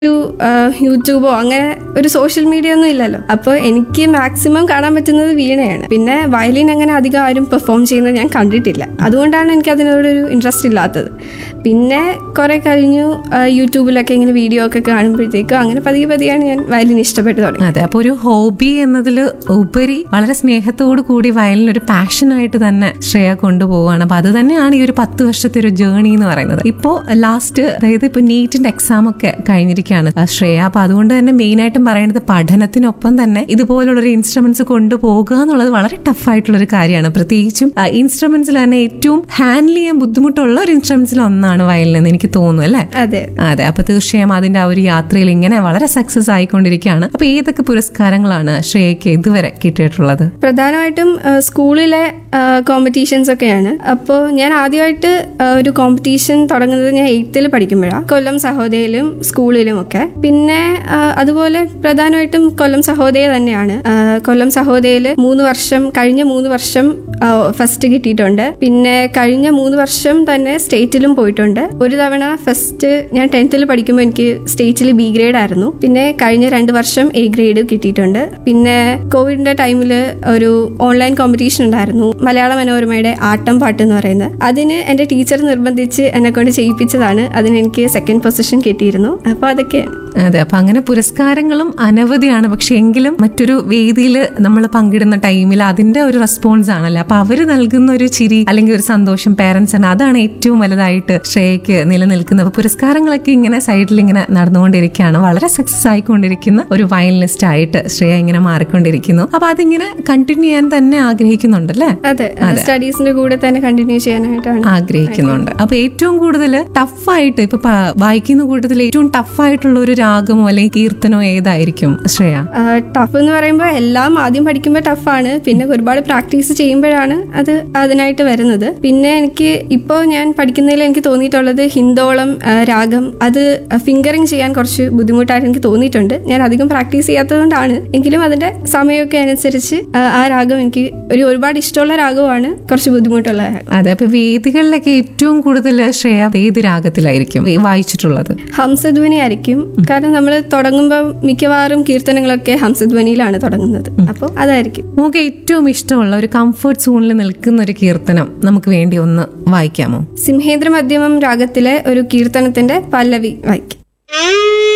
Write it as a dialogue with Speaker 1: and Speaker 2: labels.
Speaker 1: ഒരു ആ, യൂട്യൂബോ അങ്ങനെ ഒരു സോഷ്യൽ മീഡിയ ഒന്നും ഇല്ലല്ലോ അപ്പോൾ എനിക്ക് മാക്സിമം കാണാൻ പറ്റുന്നത് വീണയാണ് പിന്നെ വയലിൻ അങ്ങനെ അധികം ആരും പെർഫോം ചെയ്യുന്നത് ഞാൻ കണ്ടിട്ടില്ല അതുകൊണ്ടാണ് എനിക്ക് അതിനോടൊരു ഇൻട്രസ്റ്റ് ഇല്ലാത്തത് പിന്നെ കുറെ കഴിഞ്ഞു ആ, യൂട്യൂബിലൊക്കെ ഇങ്ങനെ വീഡിയോ ഒക്കെ കാണുമ്പോഴത്തേക്കും അങ്ങനെ പതിയെ പതിയാണ് ഞാൻ വയലിൻ ഇഷ്ടപ്പെട്ടു തുടങ്ങി
Speaker 2: അതെ അപ്പൊ ഒരു ഹോബി എന്നതിൽ ഉപരി വളരെ സ്നേഹത്തോടു കൂടി വയലിൻ ഒരു പാഷനായിട്ട് തന്നെ ശ്രേയ കൊണ്ടുപോവുകയാണ് അപ്പൊ അത് തന്നെയാണ് ഈ ഒരു പത്ത് വർഷത്തെ ഒരു ജേണി എന്ന് പറയുന്നത് ഇപ്പോ ലാസ്റ്റ് അതായത് ഇപ്പൊ നീറ്റിന്റെ എക്സാം ഒക്കെ കഴിഞ്ഞിരിക്കുകയാണ് ആ ശ്രേയ അപ്പൊ അതുകൊണ്ട് തന്നെ മെയിൻ ആയിട്ടും പറയുന്നത് പഠനത്തിനൊപ്പം തന്നെ ഇതുപോലുള്ള ഒരു ഇൻസ്ട്രുമെന്റ്സ് കൊണ്ടുപോകുക എന്നുള്ളത് വളരെ ടഫ് ആയിട്ടുള്ള ഒരു കാര്യമാണ് പ്രത്യേകിച്ചും ഇൻസ്ട്രുമെന്റ്സിൽ തന്നെ ഏറ്റവും ഹാൻഡിൽ ചെയ്യാൻ ബുദ്ധിമുട്ടുള്ള ഒരു ഇൻസ്ട്രുമെന്റ്സിൽ ഒന്നാണ് വയലിൻ എന്ന് എനിക്ക് തോന്നുന്നു അല്ലേ
Speaker 1: അതെ
Speaker 2: അതെ അപ്പൊ തീർച്ചയായും അതിന്റെ ആ ഒരു യാത്രയിൽ ഇങ്ങനെ വളരെ സക്സസ് ആയിക്കൊണ്ടിരിക്കുകയാണ് അപ്പൊ ഏതൊക്കെ പുരസ്കാരങ്ങളാണ് ശ്രേയക്ക് ഇതുവരെ കിട്ടിയിട്ടുള്ളത്
Speaker 1: പ്രധാനമായിട്ടും ആ, സ്കൂളിലെ കോമ്പറ്റീഷൻസ് ഒക്കെയാണ് അപ്പോൾ ഞാൻ ആദ്യമായിട്ട് ആ, ഒരു കോമ്പറ്റീഷൻ തുടങ്ങുന്നത് ഞാൻ എയ്ത്തിൽ പഠിക്കുമ്പോഴാണ് കൊല്ലം സഹോദയയിലും സ്കൂളിലും ഒക്കെ പിന്നെ ആ, അതുപോലെ പ്രധാനമായിട്ടും കൊല്ലം സഹോദയ തന്നെയാണ് ആ, കൊല്ലം സഹോദയയിൽ മൂന്ന് വർഷം കഴിഞ്ഞ മൂന്ന് വർഷം ഫസ്റ്റ് കിട്ടിയിട്ടുണ്ട് പിന്നെ കഴിഞ്ഞ മൂന്ന് വർഷം തന്നെ സ്റ്റേറ്റിലും പോയിട്ടുണ്ട് ഒരു തവണ ഫസ്റ്റ് ഞാൻ ടെൻത്തിൽ പഠിക്കുമ്പോൾ എനിക്ക് സ്റ്റേറ്റിൽ ബി ഗ്രേഡ് ആയിരുന്നു പിന്നെ കഴിഞ്ഞ രണ്ട് വർഷം എ ഗ്രേഡ് കിട്ടിയിട്ടുണ്ട് പിന്നെ കോവിഡിന്റെ ടൈമിൽ ഒരു ഓൺലൈൻ കോമ്പറ്റീഷൻ ഉണ്ടായിരുന്നു മലയാള മനോരമയുടെ ആട്ടം പാട്ട് എന്ന് പറയുന്നത് അതിന് എൻ്റെ ടീച്ചർ നിർബന്ധിച്ച് എന്നെ കൊണ്ട് ചെയ്യിപ്പിച്ചതാണ് അതിന് എനിക്ക് സെക്കൻഡ് പൊസിഷൻ കിട്ടിയിരുന്നു അപ്പോൾ അതൊക്കെയാണ്
Speaker 2: അതെ അപ്പൊ അങ്ങനെ പുരസ്കാരങ്ങളും അനവധിയാണ് പക്ഷെ എങ്കിലും മറ്റൊരു വേദിയിൽ നമ്മൾ പങ്കിടുന്ന ടൈമിൽ അതിന്റെ ഒരു റെസ്പോൺസ് ആണല്ലോ അപ്പൊ അവര് നൽകുന്ന ഒരു ചിരി അല്ലെങ്കിൽ ഒരു സന്തോഷം പേരൻസിന് അതാണ് ഏറ്റവും വലുതായിട്ട് ശ്രേയക്ക് നിലനിൽക്കുന്നത് അപ്പൊ പുരസ്കാരങ്ങളൊക്കെ ഇങ്ങനെ സൈഡിൽ ഇങ്ങനെ നടന്നുകൊണ്ടിരിക്കുകയാണ് വളരെ സക്സസ് ആയിക്കൊണ്ടിരിക്കുന്ന ഒരു വയലിനിസ്റ്റ് ആയിട്ട് ശ്രേയ ഇങ്ങനെ മാറിക്കൊണ്ടിരിക്കുന്നു അപ്പൊ അതിങ്ങനെ കണ്ടിന്യൂ ചെയ്യാൻ തന്നെ ആഗ്രഹിക്കുന്നുണ്ടല്ലേ
Speaker 1: അതെ സ്റ്റഡീസിന്റെ കൂടെ തന്നെ കണ്ടിന്യൂ ചെയ്യാനായിട്ടാണ്
Speaker 2: ആഗ്രഹിക്കുന്നുണ്ട് അപ്പൊ ഏറ്റവും കൂടുതൽ ടഫായിട്ട് ഇപ്പൊ പ- വായിക്കുന്ന കൂട്ടത്തിൽ ഏറ്റവും ടഫായിട്ടുള്ള ഒരു രാഗമോ അല്ലെങ്കിൽ കീർത്തനോ ഏതായിരിക്കും ശ്രേയ
Speaker 1: ടഫ് എന്ന് പറയുമ്പോൾ എല്ലാം ആദ്യം പഠിക്കുമ്പോൾ ടഫാണ് പിന്നെ ഒരുപാട് പ്രാക്ടീസ് ചെയ്യുമ്പോഴാണ് അത് അതിനായിട്ട് വരുന്നത് പിന്നെ എനിക്ക് ഇപ്പോൾ ഞാൻ പഠിക്കുന്നതിൽ എനിക്ക് തോന്നിയിട്ടുള്ളത് ഹിന്ദോളം ആ, രാഗം അത് ഫിംഗറിങ് ചെയ്യാൻ കുറച്ച് ബുദ്ധിമുട്ടായിട്ട് എനിക്ക് തോന്നിയിട്ടുണ്ട് ഞാൻ അധികം പ്രാക്ടീസ് ചെയ്യാത്തതുകൊണ്ടാണ് എങ്കിലും അതിന്റെ സമയമൊക്കെ അനുസരിച്ച് ആ, ആ രാഗം എനിക്ക് ഒരു ഒരുപാട് ഇഷ്ടമുള്ള രാഗമാണ് കുറച്ച് ബുദ്ധിമുട്ടുള്ള രാഗം
Speaker 2: അതെ അപ്പൊ വേദികളിലൊക്കെ ഏറ്റവും കൂടുതൽ ശ്രേയ ഏത് രാഗത്തിലായിരിക്കും ഈ വായിച്ചിട്ടുള്ളത്
Speaker 1: ഹംസധ്വനി ആയിരിക്കും കാരണം നമ്മൾ തുടങ്ങുമ്പോൾ മിക്കവാറും കീർത്തനങ്ങളൊക്കെ ഹംസധ്വനിയിലാണ് തുടങ്ങുന്നത് അപ്പോൾ അതായിരിക്കും
Speaker 2: നമുക്ക് ഏറ്റവും ഇഷ്ടമുള്ള ഒരു കംഫർട്ട് സോണിൽ നിൽക്കുന്ന ഒരു കീർത്തനം നമുക്ക് വേണ്ടി ഒന്ന് വായിക്കാമോ
Speaker 1: സിംഹേന്ദ്ര മധ്യമം രാഗത്തിലെ ഒരു കീർത്തനത്തിന്റെ പല്ലവി വായിക്കും